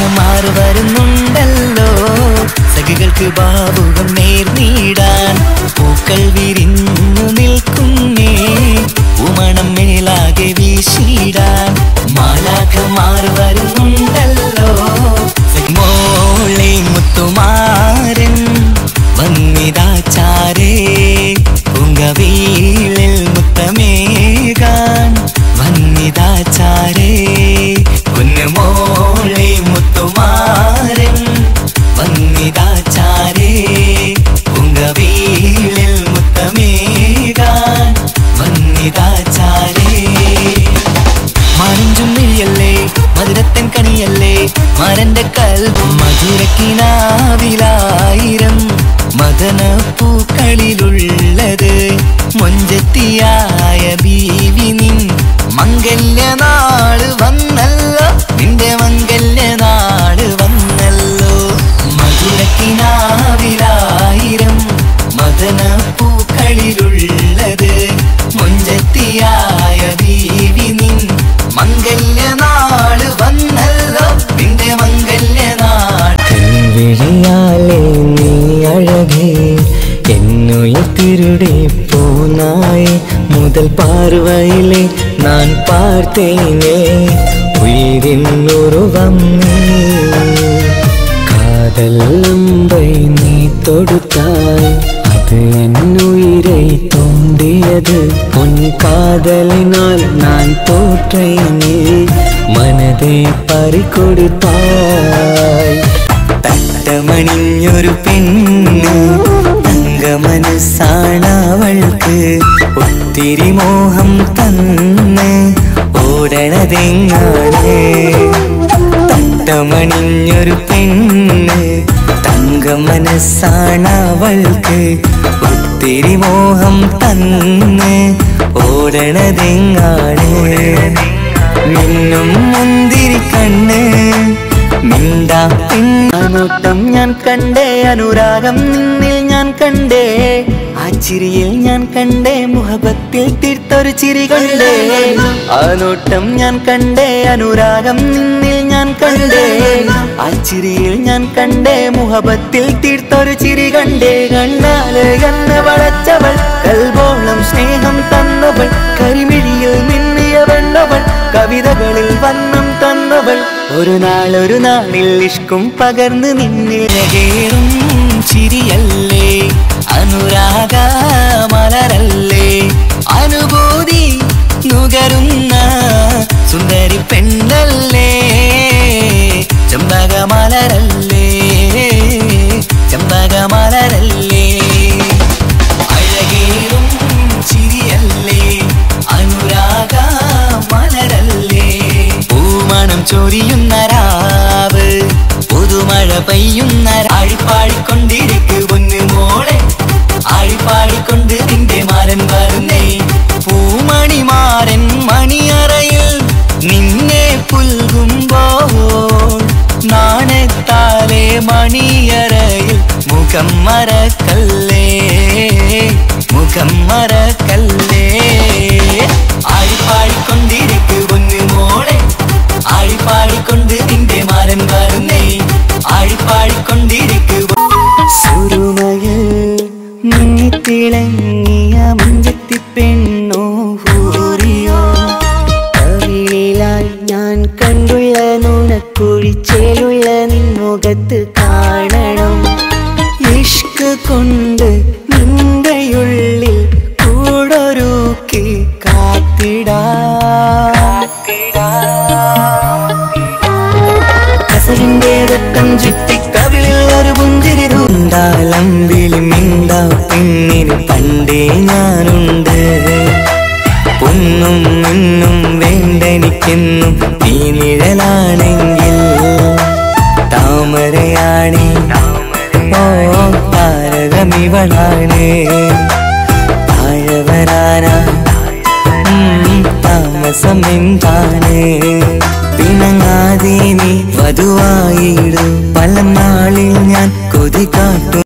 മാലാഖമാർ വരുന്നുണ്ടല്ലോ സഖികൾക്ക് ബാബുകം നേർനീടാൻ പൂക്കൾ വിരിഞ്ഞു നിൽക്കുന്നേ ഉമണം മേലാകെ വീശിടാൻ മാലാഖമാർ വരുന്നുണ്ടല്ലോ മോളെ മുത്തുമാരൻ വന്നിതാചാരേ പുങ്കവീളിൽ മുത്തമേകാൻ വന്നിതാചാരേ കുന്നുമോളെ മുത്തുമാരൻ വന്നിതാചാരേ പുങ്കവീളിൽ മുത്തമേകാൻ വന്നിതാചാരേ മാറിഞ്ചും മിഴിയല്ലേ മധുരത്തൻ കണിയല്ലേ മരന്റെ കൽബും മധുരക്കിനാവിലായിരം മദന പൂക്കളിലുള്ളത് മൊഞ്ചത്തിയായ ബീവി നിൻ മംഗല്യനാള് വന്നല്ലോ നിന്റെ മംഗല്യനാള് വന്നല്ലോ മധുരക്കിനാവിലായിരം മദന പൂക്കളിലുള്ളത് മൊഞ്ചത്തിയായ ബീവി നിൻ മംഗല്യനാള് വന്നല്ലോ നിന്റെ മംഗല്യനാൾ കൺവിഴിയാലേ നീ അഴകേ என்னுயிர்த்திருடே போனாய் முதல் பார்வையிலே நான் பார்த்தேனே உயிரின் உருவம் நீ காதல் அம்பை நீ தொடுத்தாய் அது என் உயிரை தூண்டியது உன் காதலினால் நான் தோற்றேனே மனதை பறிகொடுத்தாய் തട്ടമണിഞ്ഞൊരു പെണ്ണ് തങ്ക മനസ്സാണവൾക്ക് ഒത്തിരി മോഹം തന്ന് ഓടണതെങ്ങാണ് തട്ടമണിഞ്ഞൊരു പെണ്ണ് തങ്ക മനസ്സാണവൾക്ക് ഒത്തിരി മോഹം തന്ന് ഓടണതെങ്ങാണ് മിന്നും മുന്തിരി കണ്ണ് മിണ്ടാ നോട്ടം ഞാൻ കണ്ടേ അനുരാഗം നിന്നിൽ ഞാൻ കണ്ടേ ആ ചിരിയിൽ ഞാൻ കണ്ടേ മുഹബത്തിൽ തീർത്തൊരു ചിരി കണ്ടേ ആ നോട്ടം ഞാൻ കണ്ടേ അനുരാഗം നിന്നിൽ ഞാൻ കണ്ടേ ആ ചിരിയിൽ ഞാൻ കണ്ടേ മുഹബത്തിൽ തീർത്തൊരു ചിരി കണ്ടേ കണ്ണാല് എന്നെ വളച്ചവൾ കൽബോളം സ്നേഹം തന്നവൾ കരിമിഴിയിൽ മിന്നിയ വെണ്ണവൾ കവിതകളിൽ വന്നം തന്നവൾ ഒരു നാൾ ഒരു നാളിൽ ഇഷ്കും പകർന്ന് നിന്നിലകേറും ചിരിയല്ലേ അനുരാഗ മലരല്ലേ അനുഭൂതി നുകരുന്ന സുന്ദരി പെണ്ണല്ലേ ചെമ്പകമലരല്ലേ ചെമ്പകമലരല്ലേ അഴകേറും ചിരിയല്ലേ അനുരാഗ മലരല്ലേ പൂമണം ചൊരിയുന്ന രാവ് പുതുമഴ പെയ്യുന്ന ആഴിപ്പാടിക്കൊണ്ടിരിക്കു പൊന്നു മോളെ ആഴിപ്പാടിക്കൊണ്ട് നിന്റെ മാരൻ വരുന്നേ പൂമണിമാരൻ മണിയറയിൽ നിന്നെ പുൽകുമ്പോൾ നാണത്താലെ മണിയറയിൽ മുഖം മറക്കല്ലേ മുഖം മറക്കല്ലേ ആഴിപ്പാടിക്കൊണ്ടിരിക്കു പൊന്നു മോളെ ആഴിപ്പാടിക്കൊണ്ട് നിന്റെ മാരൻ വരുന്നേ ആഴിപ്പാടിക്കൊണ്ടിരിക്കു സുരുമയിൽ മിന്നിത്തിളങ്ങിയ മുഞ്ചത്തി പെണ്ണോ ഹൂറിയോ കവിളിലായി ഞാൻ കണ്ടുള്ള നുണക്കുഴിച്ചേലുള്ള നിൻമുഖത്ത് കാണണം ഇഷ്ക് കൊണ്ട് നിന്റെയുള്ളിൽ കൂടൊരുക്കി കാത്തിടാ കസലിന്റെ രക്തം ചുറ്റി കവിളിൽ ഒരു പുഞ്ചിരി ഉണ്ടാലമ്പിളി മിണ്ട പെണ്ണിന് പണ്ടേ ഞാനുണ്ട് പൊന്നും മിന്നും വേണ്ടെനിക്കെന്നും നീ നിഴലാണെങ്കിൽ താമരയാണേ ഓ താരകമിവളാണ് താഴെ വരാനാ ഉം, താമസം എന്താണ് പിണങ്ങാതെ നീ വധുവായിടു പല